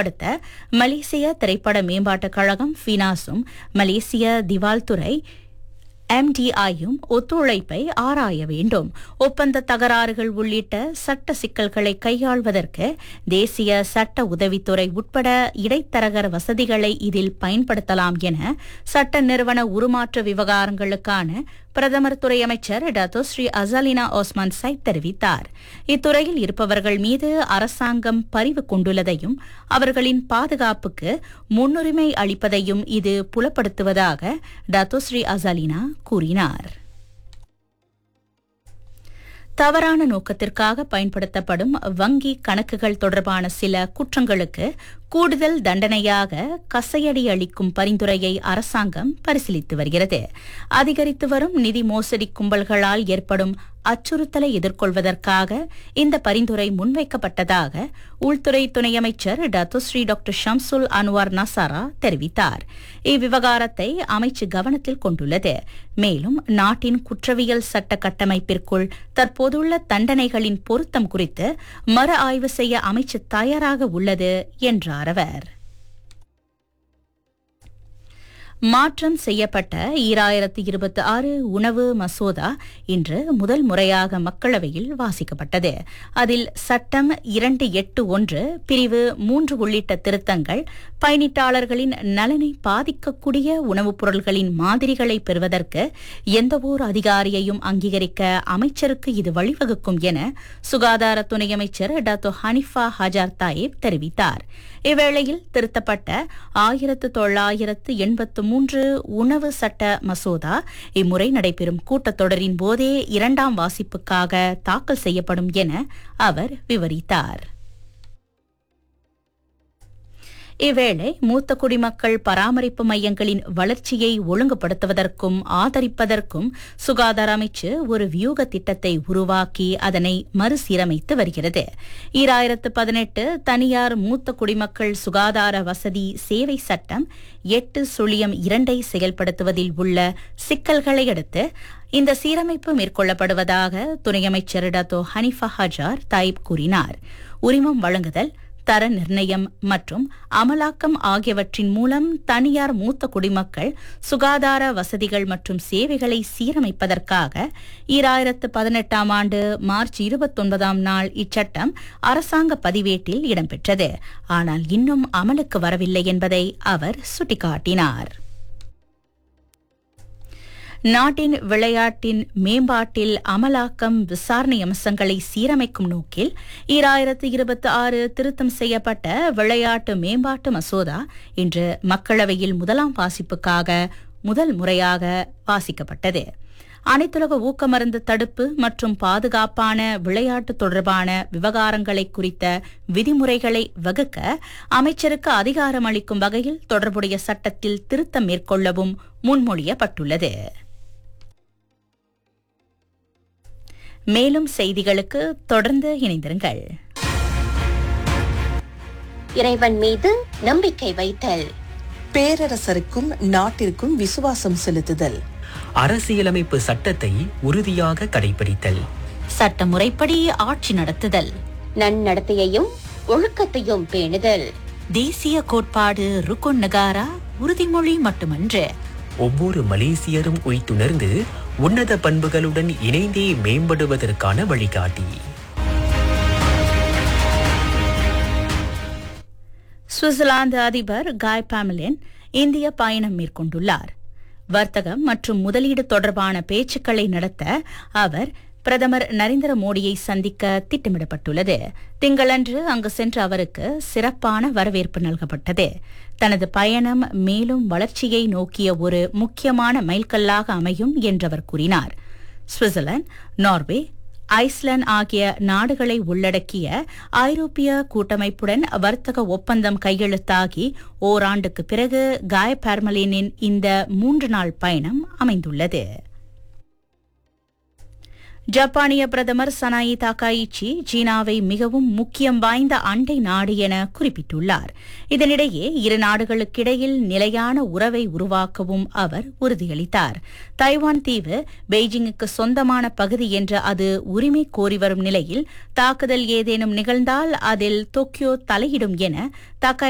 வலுப்படுத்த மலேசிய திரைப்பட மேம்பாட்டுக் கழகம் ஃபினாஸும் மலேசிய திவால் துறை எம்டிஐயும் ஒத்துழைப்பை ஆராய வேண்டும் ஒப்பந்த தகராறுகள் உள்ளிட்ட சட்ட சிக்கல்களை கையாள்வதற்கு தேசிய சட்ட உதவித்துறை உட்பட இடைத்தரகர் வசதிகளை இதில் பயன்படுத்தலாம் என சட்ட நிறுவன உருமாற்ற விவகாரங்களுக்கான பிரதமர் துறை அமைச்சர் Dato Sri Azalina Othman Said தெரிவித்தார் இத்துறையில் இருப்பவர்கள் மீது அரசாங்கம் பரிவு கொண்டுள்ளதையும் அவர்களின் பாதுகாப்புக்கு முன்னுரிமை அளிப்பதையும் இது புலப்படுத்துவதாக டத்தோ ஸ்ரீ அசாலினா கூறினார் தவறான நோக்கத்திற்காக பயன்படுத்தப்படும் வங்கி கணக்குகள் தொடர்பான சில குற்றங்களுக்கு கூடுதல் தண்டனையாக கசையடி அளிக்கும் பரிந்துரையை அரசாங்கம் பரிசீலித்து வருகிறது அதிகரித்து வரும் நிதி மோசடி கும்பல்களால் ஏற்படும் அச்சுறுத்தலை எதிர்கொள்வதற்காக இந்த பரிந்துரை முன்வைக்கப்பட்டதாக உள்துறை துணை அமைச்சர் Datuk Seri doctor Shamsul Anuar Nasarah தெரிவித்தார் இவ்விவகாரத்தை அமைச்சு கவனத்தில் கொண்டுள்ளது மேலும் நாட்டின் குற்றவியல் சட்ட கட்டமைப்பிற்குள் தற்போதுள்ள தண்டனைகளின் பொருத்தம் குறித்து மறு ஆய்வு செய்ய அமைச்சு தயாராக உள்ளது என்றார் அவர் மாற்றம் செய்யப்பட்ட ஈராயிரத்து இருபத்தி ஆறு உணவு மசோதா இன்று முதல் முறையாக மக்களவையில் வாசிக்கப்பட்டது அதில் சட்டம் இரண்டு எட்டு ஒன்று பிரிவு மூன்று உள்ளிட்ட திருத்தங்கள் பயணிட்டாளர்களின் நலனை பாதிக்கக்கூடிய உணவுப் பொருள்களின் மாதிரிகளை பெறுவதற்கு எந்தவோர் அதிகாரியையும் அங்கீகரிக்க அமைச்சருக்கு இது வழிவகுக்கும் என சுகாதார துணை அமைச்சர் டாக்டர் ஹனிஃபா ஹஜார் தாயிப் தெரிவித்தார் இவ்வேளையில் திருத்தப்பட்ட ஆயிரத்து தொள்ளாயிரத்து எண்பத்து மூன்று உணவு சட்ட மசோதா இம்முறை நடைபெறும் கூட்டத்தொடரின் போதே இரண்டாம் வாசிப்புக்காக தாக்கல் செய்யப்படும் என அவர் விவரித்தார் இவ்வேளை மூத்த குடிமக்கள் பராமரிப்பு மையங்களின் வளர்ச்சியை ஒழுங்குபடுத்துவதற்கும் ஆதரிப்பதற்கும் சுகாதார அமைச்சு ஒரு வியூக திட்டத்தை உருவாக்கி அதனை மறுசீரமைத்து வருகிறது ஈராயிரத்து பதினெட்டு தனியார் மூத்த குடிமக்கள் சுகாதார வசதி சேவை சட்டம் எட்டு சுழியம் இரண்டை செயல்படுத்துவதில் உள்ள சிக்கல்களை அடுத்து இந்த சீரமைப்பு மேற்கொள்ளப்படுவதாக துணை அமைச்சர் டத்தோ ஹனிஃபா ஹஜார் தாயிப் கூறினார் உரிமம் வழங்குதல் தர நிர்ணயம் மற்றும் அமலாக்கம் ஆகியவற்றின் மூலம் தனியார் மூத்த குடிமக்கள் சுகாதார வசதிகள் மற்றும் சேவைகளை சீரமைப்பதற்காக ஈராயிரத்து பதினெட்டாம் ஆண்டு மார்ச் இருபத்தொன்பதாம் நாள் இச்சட்டம் அரசாங்க பதிவேட்டில் இடம்பெற்றது ஆனால் இன்னும் அமலுக்கு வரவில்லை என்பதை அவர் சுட்டிக்காட்டினார் நாட்டின் விளையாட்டின் மேம்பாட்டில் அமலாக்கம் விசாரணை அம்சங்களை சீரமைக்கும் நோக்கில் ஈராயிரத்து இருபத்தி ஆறு திருத்தம் செய்யப்பட்ட விளையாட்டு மேம்பாட்டு மசோதா இன்று மக்களவையில் முதலாம் வாசிப்புக்காக முதல் முறையாக வாசிக்கப்பட்டது அனைத்துலக ஊக்கமருந்து தடுப்பு மற்றும் பாதுகாப்பான விளையாட்டு தொடர்பான விவகாரங்களை குறித்த விதிமுறைகளை வகுக்க அமைச்சருக்கு அதிகாரம் அளிக்கும் வகையில் தொடர்புடைய சட்டத்தில் திருத்தம் மேற்கொள்ளவும் முன்மொழியப்பட்டுள்ளது மேலும் செய்திகளுக்கு தொடர்ந்து இணைந்திருங்கள் இறைவன் மீது நம்பிக்கை வைத்தல் பேரரசருக்கும் நாட்டிற்கும் விசுவாசம் செலுத்துதல் அரசியலமைப்பு சட்டத்தை உறுதியாக கடைபிடித்தல் சட்ட முறைப்படி ஆட்சி நடத்துதல் நன்னடத்தையையும் ஒழுக்கத்தையும் பேணுதல் தேசிய கோட்பாடு ருக்குன் நகாரா உறுதிமொழி மட்டுமன்று ஒவ்வொரு மலேசியரும் உய்த்துணர்ந்து உன்னத பண்புகளுடன் இணைந்தே மேம்படுவதற்கான வழிகாட்டி சுவிட்சர்லாந்து அதிபர் காய் பாமலின் இந்திய பயணம் மேற்கொண்டுள்ளார் வர்த்தகம் மற்றும் முதலீடு தொடர்பான பேச்சுக்களை நடத்த அவர் பிரதமர் நரேந்திர மோடியை சந்திக்க திட்டமிடப்பட்டுள்ளது திங்களன்று அங்கு சென்ற அவருக்கு சிறப்பான வரவேற்பு நல்கப்பட்டது தனது பயணம் மேலும் வளர்ச்சியை நோக்கிய ஒரு முக்கியமான மைல்கல்லாக அமையும் என்றவர் கூறினார் சுவிட்சர்லாந்து நார்வே ஐஸ்லாந்து ஆகிய நாடுகளை உள்ளடக்கிய ஐரோப்பிய கூட்டமைப்புடன் வர்த்தக ஒப்பந்தம் கையெழுத்தாகி ஓராண்டுக்கு பிறகு காய் பார்மலினின் இந்த மூன்று நாள் பயணம் அமைந்துள்ளது ஜப்பானிய பிரதமர் சனாயி தாக்காயிச்சி சீனாவை மிகவும் முக்கியம் வாய்ந்த அண்டை நாடு என குறிப்பிட்டுள்ளார் இதனிடையே இரு நாடுகளுக்கிடையில் நிலையான உறவை உருவாக்கவும் அவர் உறுதியளித்தார் தைவான் தீவு பெய்ஜிங்குக்கு சொந்தமான பகுதி என்ற அது உரிமை கோரி வரும் நிலையில் தாக்குதல் ஏதேனும் நிகழ்ந்தால் அதில் டோக்கியோ தலையிடும் என தாக்காய்